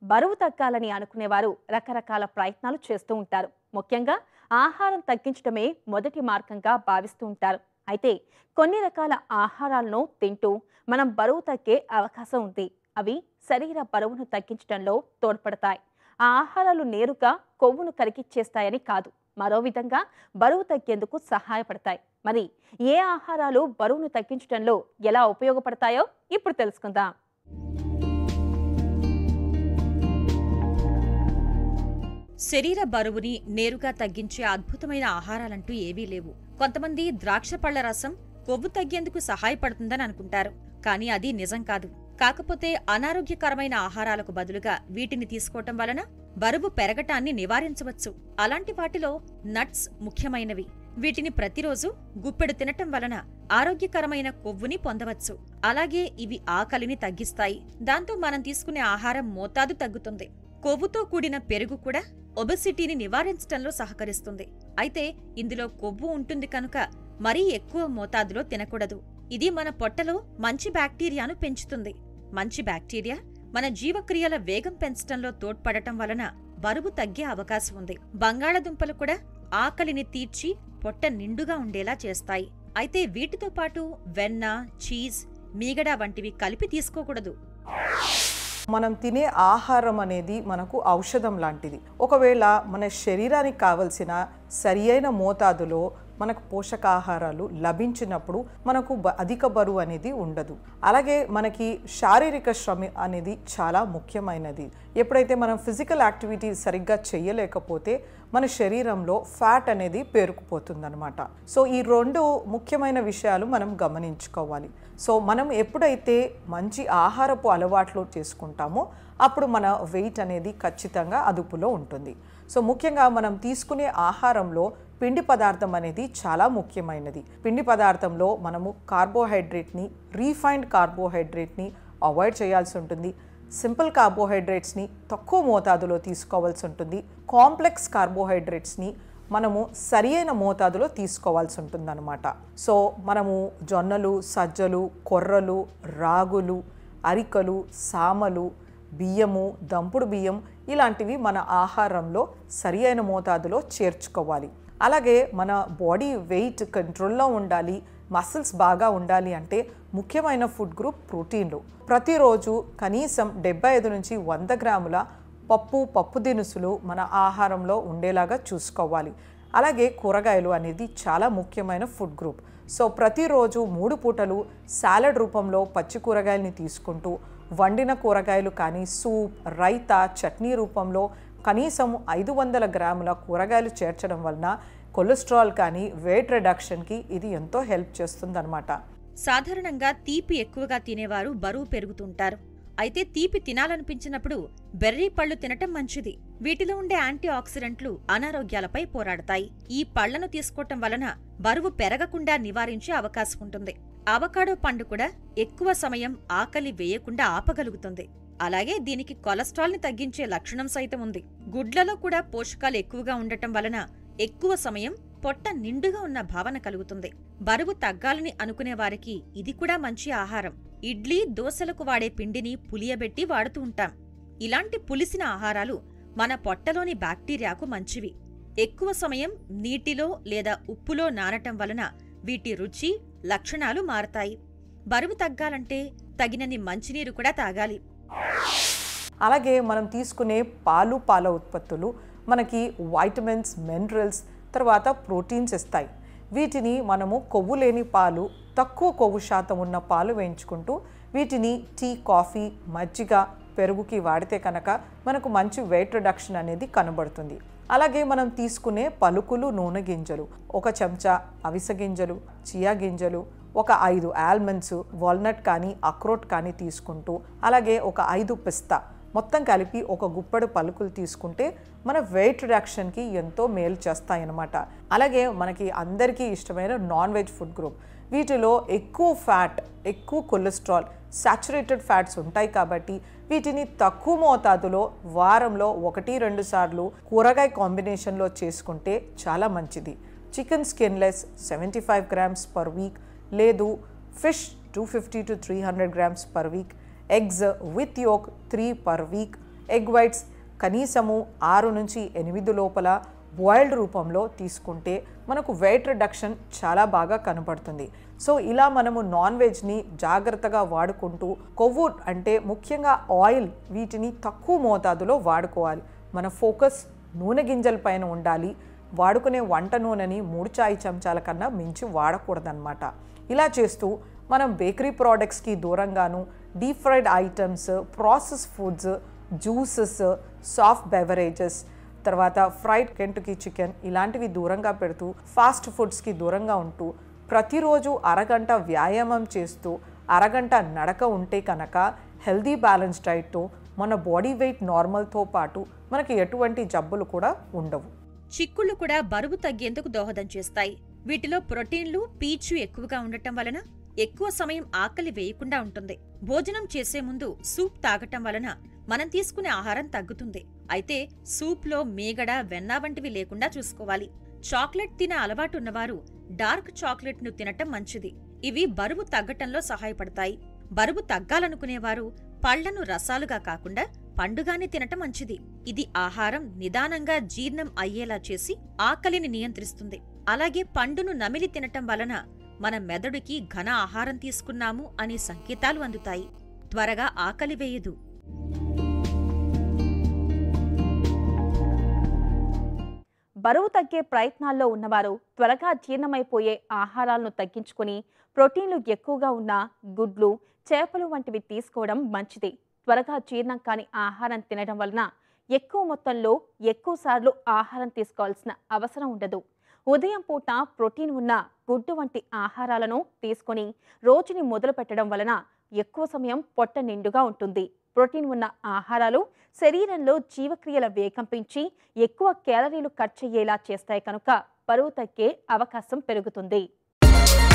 బరువు తగ్గాలని అనుకునేవారు రకరకాల ప్రయత్నాలు చేస్తూ ఉంటారు ముఖ్యంగా ఆహారం తగ్గించడమే మొదటి మార్గంగా భావిస్తూ ఉంటారు అయితే కొన్ని రకాల ఆహారాలను తింటూ మనం బరువు తగ్గే అవకాశం ఉంది అవి శరీర బరువును తగ్గించడంలో తోడ్పడతాయి ఆ ఆహారాలు నేరుగా కొవ్వును కరిగిచ్చేస్తాయని కాదు మరో విధంగా బరువు తగ్గేందుకు సహాయపడతాయి మరి ఏ ఆహారాలు బరువును తగ్గించడంలో ఎలా ఉపయోగపడతాయో ఇప్పుడు తెలుసుకుందాం శరీర బరువుని నేరుగా తగ్గించే అద్భుతమైన ఆహారాలంటూ ఏవీ లేవు కొంతమంది ద్రాక్ష పళ్ల రసం కొవ్వు తగ్గేందుకు సహాయపడుతుందని అనుకుంటారు కానీ అది నిజం కాదు కాకపోతే అనారోగ్యకరమైన ఆహారాలకు బదులుగా వీటిని తీసుకోవటం వలన బరువు పెరగటాన్ని నివారించవచ్చు అలాంటి వాటిలో నట్స్ ముఖ్యమైనవి వీటిని ప్రతిరోజు గుప్పెడు తినటం వలన ఆరోగ్యకరమైన కొవ్వుని పొందవచ్చు అలాగే ఇవి ఆకలిని తగ్గిస్తాయి దాంతో మనం తీసుకునే ఆహారం మోతాదు తగ్గుతుంది కొవ్వుతో కూడిన పెరుగు కూడా ఒబెసిటీని నివారించడంలో సహకరిస్తుంది అయితే ఇందులో కొవ్వు ఉంటుంది కనుక మరీ ఎక్కువ మోతాదులో తినకూడదు ఇది మన పొట్టలో మంచి బ్యాక్టీరియాను పెంచుతుంది మంచి బ్యాక్టీరియా మన జీవక్రియల వేగం పెంచడంలో తోడ్పడటం వలన బరువు తగ్గే అవకాశం ఉంది బంగాళదుంపలు కూడా ఆకలిని తీర్చి పొట్ట నిండుగా ఉండేలా చేస్తాయి అయితే వీటితో పాటు వెన్న చీజ్ మీగడ వంటివి కలిపి తీసుకోకూడదు మనం తినే ఆహారం అనేది మనకు ఔషధం లాంటిది ఒకవేళ మన శరీరానికి కావలసిన సరి అయిన మోతాదులో మనకు పోషకాహారాలు లభించినప్పుడు మనకు బ- అధిక బరువు అనేది ఉండదు అలాగే మనకి శారీరక శ్రమ అనేది చాలా ముఖ్యమైనది ఎప్పుడైతే మనం ఫిజికల్ యాక్టివిటీ సరిగ్గా చేయలేకపోతే మన శరీరంలో ఫ్యాట్ అనేది పేరుకుపోతుందన్నమాట సో ఈ రెండు ముఖ్యమైన విషయాలు మనం గమనించుకోవాలి సో మనం ఎప్పుడైతే మంచి ఆహారపు అలవాట్లు చేసుకుంటామో అప్పుడు మన వెయిట్ అనేది ఖచ్చితంగా అదుపులో ఉంటుంది సో ముఖ్యంగా మనం తీసుకునే ఆహారంలో పిండి పదార్థం అనేది చాలా ముఖ్యమైనది పిండి పదార్థంలో మనము కార్బోహైడ్రేట్ని రీఫైన్డ్ కార్బోహైడ్రేట్ని అవాయిడ్ చేయాల్సి ఉంటుంది సింపుల్ కార్బోహైడ్రేట్స్ని తక్కువ మోతాదులో తీసుకోవాల్సి ఉంటుంది కాంప్లెక్స్ కార్బోహైడ్రేట్స్ని మనము సరి అయిన మోతాదులో తీసుకోవాల్సి ఉంటుందన్నమాట సో మనము జొన్నలు సజ్జలు కొర్రలు రాగులు అరికలు సామలు బియ్యము దంపుడు బియ్యం ఇలాంటివి మన ఆహారంలో సరి అయిన మోతాదులో చేర్చుకోవాలి అలాగే మన బాడీ వెయిట్ కంట్రోల్లో ఉండాలి మసిల్స్ బాగా ఉండాలి అంటే ముఖ్యమైన ఫుడ్ గ్రూప్ ప్రోటీన్లు ప్రతిరోజు కనీసం డెబ్బై ఐదు నుంచి వంద గ్రాముల పప్పు పప్పు దినుసులు మన ఆహారంలో ఉండేలాగా చూసుకోవాలి అలాగే కూరగాయలు అనేది చాలా ముఖ్యమైన ఫుడ్ గ్రూప్ సో ప్రతిరోజు మూడు పూటలు సాలడ్ రూపంలో పచ్చి కూరగాయలని తీసుకుంటూ వండిన కూరగాయలు కానీ సూప్ రైతా చట్నీ రూపంలో కనీసం ఐదు వందల గ్రాముల కూరగాయలు చేర్చడం వలన కొలెస్ట్రాల్ కానీ వెయిట్ రిడక్షన్కి ఇది ఎంతో హెల్ప్ చేస్తుందన్నమాట సాధారణంగా తీపి ఎక్కువగా తినేవారు బరువు పెరుగుతుంటారు అయితే తీపి తినాలనిపించినప్పుడు బెర్రీ పళ్ళు తినటం మంచిది వీటిలో ఉండే యాంటీ ఆక్సిడెంట్లు అనారోగ్యాలపై పోరాడతాయి ఈ పళ్లను తీసుకోవటం వలన బరువు పెరగకుండా నివారించే అవకాశం ఉంటుంది అవకాడో పండు కూడా ఎక్కువ సమయం ఆకలి వేయకుండా ఆపగలుగుతుంది అలాగే దీనికి కొలెస్ట్రాల్ ని తగ్గించే లక్షణం సైతం ఉంది గుడ్లలో కూడా పోషకాలు ఎక్కువగా ఉండటం వలన ఎక్కువ సమయం పొట్ట నిండుగా ఉన్న భావన కలుగుతుంది బరువు తగ్గాలని అనుకునే వారికి ఇది కూడా మంచి ఆహారం ఇడ్లీ దోశలకు వాడే పిండిని పులియబెట్టి వాడుతూ ఉంటాం ఇలాంటి పులిసిన ఆహారాలు మన పొట్టలోని బ్యాక్టీరియాకు మంచివి ఎక్కువ సమయం నీటిలో లేదా ఉప్పులో నానటం వలన వీటి రుచి లక్షణాలు మారతాయి బరువు తగ్గాలంటే తగినన్ని మంచినీరు కూడా తాగాలి అలాగే మనం తీసుకునే పాలు పాల ఉత్పత్తులు మనకి వైటమిన్స్ మినరల్స్ తర్వాత ప్రోటీన్స్ ఇస్తాయి వీటిని మనము కొవ్వు లేని పాలు తక్కువ కొవ్వు శాతం ఉన్న పాలు వేయించుకుంటూ వీటిని టీ కాఫీ మజ్జిగ పెరుగుకి వాడితే కనుక మనకు మంచి వెయిట్ రిడక్షన్ అనేది కనబడుతుంది అలాగే మనం తీసుకునే పలుకులు నూనె గింజలు ఒక చెంచా అవిసె గింజలు చియా గింజలు ఒక ఐదు ఆల్మండ్స్ వాల్నట్ కానీ అక్రోట్ కానీ తీసుకుంటూ అలాగే ఒక ఐదు పిస్తా మొత్తం కలిపి ఒక గుప్పెడు పలుకులు తీసుకుంటే మన వెయిట్ రిడక్షన్కి ఎంతో మేలు చేస్తాయన్నమాట అలాగే మనకి అందరికీ ఇష్టమైన నాన్ వెజ్ ఫుడ్ గ్రూప్ వీటిలో ఎక్కువ ఫ్యాట్ ఎక్కువ కొలెస్ట్రాల్ సాచురేటెడ్ ఫ్యాట్స్ ఉంటాయి కాబట్టి వీటిని తక్కువ మోతాదులో వారంలో ఒకటి రెండు సార్లు కూరగాయ కాంబినేషన్లో చేసుకుంటే చాలా మంచిది chicken skinless seventy five grams per week లేదు fish two fifty to three hundred grams per week eggs with yolk three per week egg whites కనీసము ఆరు నుంచి ఎనిమిది లోపల బాయిల్డ్ రూపంలో తీసుకుంటే మనకు వెయిట్ రిడక్షన్ చాలా బాగా కనపడుతుంది సో ఇలా మనము నాన్ వెజ్ని జాగ్రత్తగా వాడుకుంటూ కొవ్వు అంటే ముఖ్యంగా ఆయిల్ వీటిని తక్కువ మోతాదులో వాడుకోవాలి మన ఫోకస్ నూనె గింజల పైన ఉండాలి వాడుకునే వంట నూనెని మూడు చాయి చెంచాల కన్నా మించి వాడకూడదన్నమాట ఇలా చేస్తూ మనం బేకరీ ప్రోడక్ట్స్కి దూరంగాను deep fried items process foods juices soft beverages తర్వాత ఫ్రైడ్ కెంటుకీ చికెన్ ఇలాంటివి దూరంగా పెడుతూ ఫాస్ట్ ఫుడ్స్కి దూరంగా ఉంటూ ప్రతిరోజు అరగంట వ్యాయామం చేస్తూ అరగంట నడక ఉంటే కనుక హెల్దీ బ్యాలెన్స్ డైట్తో మన బాడీ వెయిట్ నార్మల్తో పాటు మనకి ఎటువంటి జబ్బులు కూడా ఉండవు చిక్కుళ్ళు కూడా బరువు తగ్గేందుకు దోహదం చేస్తాయి వీటిలో ప్రోటీన్లు పీచు ఎక్కువగా ఉండటం వలన ఎక్కువ సమయం ఆకలి వేయకుండా ఉంటుంది భోజనం చేసే ముందు సూప్ తాగటం వలన మనం తీసుకునే ఆహారం తగ్గుతుంది అయితే సూప్లో మీగడ వెన్న వంటివి లేకుండా చూసుకోవాలి చాక్లెట్ తినే అలవాటున్నవారు డార్క్ చాక్లెట్ ను తినటం మంచిది ఇవి బరువు తగ్గటంలో సహాయపడతాయి బరువు తగ్గాలనుకునేవారు పళ్లను రసాలుగా కాకుండా పండుగానే తినటం మంచిది ఇది ఆహారం నిదానంగా జీర్ణం అయ్యేలా చేసి ఆకలిని నియంత్రిస్తుంది అలాగే పండును నమిలి తినటం వలన మన మెదడుకి ఘన ఆహారం తీసుకున్నాము అనే సంకేతాలు అందుతాయి త్వరగా ఆకలి వేయదు బరువు తగ్గే ప్రయత్నాల్లో ఉన్నవారు త్వరగా జీర్ణమైపోయే ఆహారాలను తగ్గించుకొని ప్రోటీన్లు ఎక్కువగా ఉన్న గుడ్లు చేపలు వంటివి తీసుకోవడం మంచిది త్వరగా జీర్ణం కాని ఆహారం తినడం వలన ఎక్కువ మొత్తంలో ఎక్కువ సార్లు ఆహారం తీసుకోవాల్సిన అవసరం ఉండదు ఉదయం పూట ప్రోటీన్ ఉన్న గుడ్డు వంటి ఆహారాలను తీసుకొని రోజుని మొదలు పెట్టడం వలన ఎక్కువ సమయం పొట్ట నిండుగా ఉంటుంది ప్రోటీన్ ఉన్న ఆహారాలు శరీరంలో జీవక్రియల వేగం పెంచి ఎక్కువ క్యాలరీలు ఖర్చయ్యేలా చేస్తాయి కనుక బరువు తగ్గే అవకాశం పెరుగుతుంది